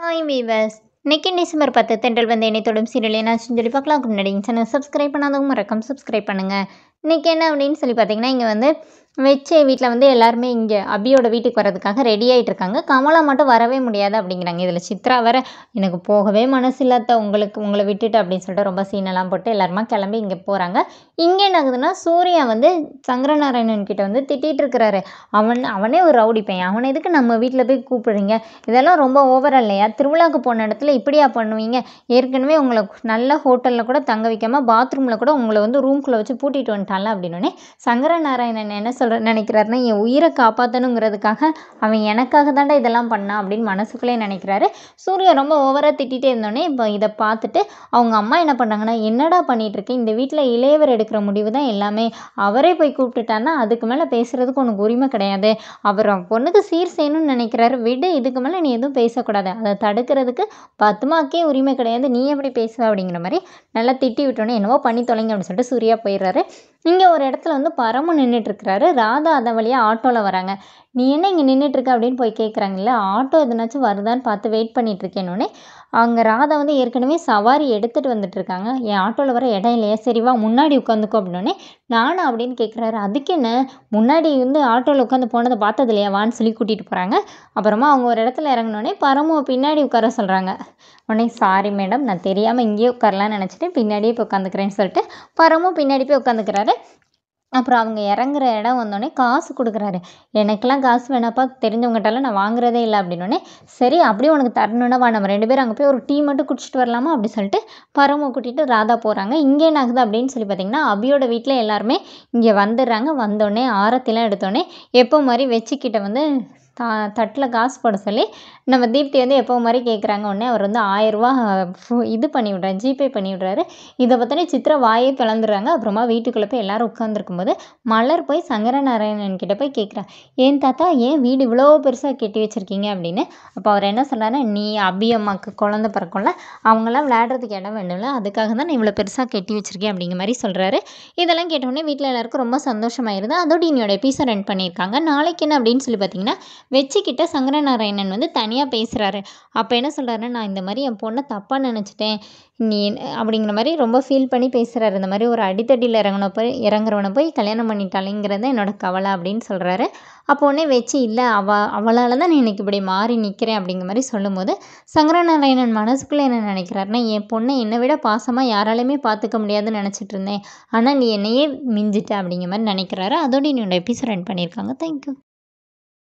hi viewers இன்னைக்கு December பத்து தென்றல் வந்து என்னை தொடும் சீரியல் என்னாச்சுன்னு சொல்லி பார்க்கலாம் அதுக்கு முன்னாடி சேனல் சப்ஸ்கிரைப் பண்ணாதவங்க மறக்காம சப்ஸ்கிரைப் பண்ணுங்கள் இன்றைக்கி என்ன அப்படின்னு சொல்லி பார்த்தீங்கன்னா இங்கே வந்து வெச்சே வீட்டில் வந்து எல்லாருமே இங்கே அபியோட வீட்டுக்கு வரதுக்காக ரெடி ஆகிட்டு இருக்காங்க கமலா மட்டும் வரவே முடியாது அப்படிங்கிறாங்க இதில் சித்ரா வர எனக்கு போகவே மனசு இல்லாத உங்களுக்கு உங்களை விட்டுட்டு அப்படின்னு சொல்லிட்டு ரொம்ப சீனெல்லாம் போட்டு எல்லாருமா கிளம்பி இங்கே போகிறாங்க இங்கே என்ன ஆகுதுன்னா சூர்யா வந்து சங்கரநாராயணன் கிட்ட வந்து திட்டிகிட்டு இருக்கிறாரு அவன் அவனே ஒரு ரவுடி பையன் அவனை எதுக்கு நம்ம வீட்டில் போய் கூப்பிடுறீங்க இதெல்லாம் ரொம்ப ஓவரா இல்லையா திருவிழாவுக்கு போன இடத்துல இப்படியா பண்ணுவீங்க ஏற்கனவே உங்களை நல்ல ஹோட்டலில் கூட தங்க வைக்காமல் பாத்ரூமில் கூட உங்களை வந்து ரூம்குள்ளே வச்சு பூட்டிட்டு வந்துட்டான்ல அப்படின்னோடனே சங்கரநாராயணன் என்ன சொல்ற நினைக்கிறாருன்னா என் உயிரை காப்பாற்றணுங்கிறதுக்காக அவன் எனக்காக தாண்டா இதெல்லாம் பண்ணான் அப்படின்னு மனசுக்குள்ளே நினைக்கிறாரு சூர்யா ரொம்ப ஓவராக திட்டிகிட்டே இருந்தோடனே இப்போ இதை பார்த்துட்டு அவங்க அம்மா என்ன பண்ணுறாங்கன்னா என்னடா பண்ணிட்டு இருக்க இந்த வீட்டில் இளையவர் எடுக்கிற முடிவு தான் எல்லாமே அவரே போய் கூப்பிட்டுட்டாருன்னா அதுக்கு மேலே பேசுகிறதுக்கு உனக்கு உரிமை கிடையாது அவர் அவன் பொண்ணுக்கு சீர் செய்யணும்னு நினைக்கிறாரு விடு இதுக்கு மேலே நீ எதுவும் பேசக்கூடாது அதை தடுக்கிறதுக்கு பத்மாக்கே உரிமை கிடையாது நீ எப்படி பேசுவ அப்படிங்கிற மாதிரி நல்லா திட்டி விட்டோன்னே என்னவோ பண்ணி தொலைங்க அப்படின்னு சொல்லிட்டு சூர்யா போயிடுறாரு இங்கே ஒரு இடத்துல வந்து பரமு நின்றுட்டுருக்கிறாரு ராதா அதை வழியாக ஆட்டோவில் வராங்க நீ என்ன இங்கே நின்றுட்டுருக்க அப்படின்னு போய் கேட்குறாங்கல்ல ஆட்டோ எதுனாச்சும் வருதான்னு பார்த்து வெயிட் பண்ணிகிட்ருக்கேன்னொன்னே அங்கே ராதா வந்து ஏற்கனவே சவாரி எடுத்துகிட்டு வந்துட்டு இருக்காங்க என் ஆட்டோவில் வர இடம் இல்லையா சரி வா முன்னாடி உட்காந்துக்கோ அப்படின்னோடனே நானா அப்படின்னு கேட்குறாரு அதுக்கு என்ன முன்னாடி வந்து ஆட்டோவில் உட்காந்து போனதை பார்த்தது இல்லையா வான்னு சொல்லி கூட்டிகிட்டு போகிறாங்க அப்புறமா அவங்க ஒரு இடத்துல இறங்கினோடனே பரமு பின்னாடி உட்கார சொல்கிறாங்க உடனே சாரி மேடம் நான் தெரியாமல் இங்கேயே உட்காரலான்னு நினச்சிட்டு பின்னாடியே போய் உட்காந்துக்கிறேன்னு சொல்லிட்டு பரமும் பின்னாடி போய் உட்காந்துக்கிறாரு அப்புறம் அவங்க இறங்குற இடம் வந்தோடனே காசு கொடுக்குறாரு எனக்கெல்லாம் காசு வேணாப்பா தெரிஞ்சவங்ககிட்டலாம் நான் வாங்குறதே இல்லை அப்படின்னோடனே சரி அப்படியே உனக்கு தரணுன்னா வா நம்ம ரெண்டு பேரும் அங்கே போய் ஒரு டீ மட்டும் குடிச்சிட்டு வரலாமா அப்படி சொல்லிட்டு பரம கூட்டிகிட்டு ராதா போகிறாங்க இங்கே என்ன ஆகுது அப்படின்னு சொல்லி பார்த்தீங்கன்னா அபியோட வீட்டில் எல்லாருமே இங்கே வந்துடுறாங்க வந்தோடனே ஆரத்திலாம் எடுத்தோடனே எப்போ மாதிரி வச்சுக்கிட்ட வந்து தா தட்டில் காசு போட சொல்லி நம்ம தீப்தி வந்து எப்போ மாதிரி கேட்குறாங்க உடனே அவர் வந்து ஆயிரரூவா இது பண்ணி விட்றாரு ஜிபே பண்ணி விட்றாரு இதை பார்த்தோன்னே சித்ரா வாயே பிளந்துடுறாங்க அப்புறமா வீட்டுக்குள்ளே போய் எல்லோரும் உட்காந்துருக்கும்போது மலர் போய் சங்கரநாராயணன் கிட்ட போய் கேட்குறா ஏன் தாத்தா ஏன் வீடு இவ்வளோ பெருசாக கட்டி வச்சுருக்கீங்க அப்படின்னு அப்போ அவர் என்ன சொல்கிறாரு நீ அபி அம்மாவுக்கு குழந்த பிறக்கும்ல அவங்களாம் விளையாடுறதுக்கு இடம் வேணும்ல அதுக்காக தான் நான் இவ்வளோ பெருசாக கட்டி வச்சுருக்கேன் அப்படிங்கிற மாதிரி சொல்கிறாரு இதெல்லாம் கேட்டோடனே வீட்டில் எல்லாருக்கும் ரொம்ப சந்தோஷமாயிருது அதோட இன்னோட எபிசோட் ரன் பண்ணியிருக்காங்க நாளைக்கு என்ன அப்படின்னு சொல்லி பார்த்தீங்கன்னா வச்சுக்கிட்ட சங்கரநாராயணன் வந்து தனியாக பேசுகிறாரு அப்போ என்ன சொல்கிறாருன்னா நான் இந்த மாதிரி என் பொண்ணை தப்பாக நினச்சிட்டேன் நீ அப்படிங்கிற மாதிரி ரொம்ப ஃபீல் பண்ணி பேசுகிறாரு இந்த மாதிரி ஒரு அடித்தடியில் இறங்கின போய் இறங்குறவனை போய் கல்யாணம் பண்ணிட்டாலேங்கிறது என்னோட கவலை அப்படின்னு சொல்கிறாரு அப்போ உடனே வச்சு இல்லை அவ அவளால் தான் நான் இன்னைக்கு இப்படி மாறி நிற்கிறேன் அப்படிங்கிற மாதிரி சொல்லும்போது சங்கரநாராயணன் மனசுக்குள்ளே என்ன நினைக்கிறாருன்னா என் பொண்ணை என்னை விட பாசமாக யாராலையுமே பார்த்துக்க முடியாதுன்னு நினச்சிட்டு இருந்தேன் ஆனால் நீ என்னையே மிஞ்சிட்ட அப்படிங்கிற மாதிரி நினைக்கிறாரு அதோட என்னோட எபிசோட் ரன் பண்ணியிருக்காங்க தேங்க்யூ